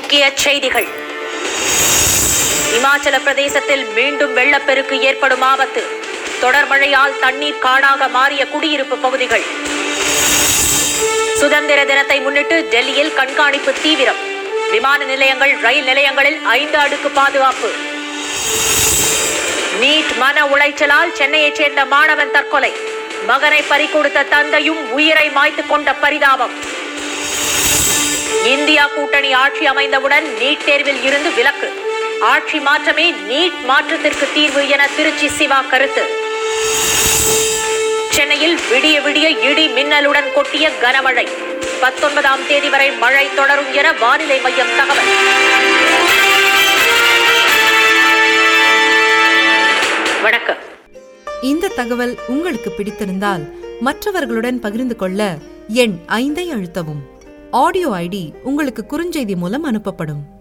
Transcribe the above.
முக்கிய செய்திகள் இமாச்சல பிரதேசத்தில் மீண்டும் வெள்ளப்பெருக்கு ஏற்படும் ஆபத்து தொடர் மழையால் தண்ணீர் காடாக மாறிய குடியிருப்பு பகுதிகள் சுதந்திர தினத்தை முன்னிட்டு டெல்லியில் கண்காணிப்பு தீவிரம் விமான நிலையங்கள் ரயில் நிலையங்களில் ஐந்து அடுக்கு பாதுகாப்பு நீட் மன உளைச்சலால் சென்னையைச் சேர்ந்த மாணவன் தற்கொலை மகனை பறிகொடுத்த தந்தையும் உயிரை மாய்த்துக் கொண்ட பரிதாபம் இந்தியா கூட்டணி ஆட்சி அமைந்தவுடன் நீட் தேர்வில் இருந்து விலக்கு ஆட்சி மாற்றமே நீட் மாற்றத்திற்கு தீர்வு என திருச்சி சிவா கருத்து சென்னையில் விடிய விடிய இடி மின்னலுடன் கொட்டிய கனமழை பத்தொன்பதாம் தேதி வரை மழை தொடரும் என வானிலை மையம் தகவல் வணக்கம் இந்த தகவல் உங்களுக்கு பிடித்திருந்தால் மற்றவர்களுடன் பகிர்ந்து கொள்ள எண் ஐந்தை அழுத்தவும் ஆடியோ ஐடி உங்களுக்கு குறுஞ்செய்தி மூலம் அனுப்பப்படும்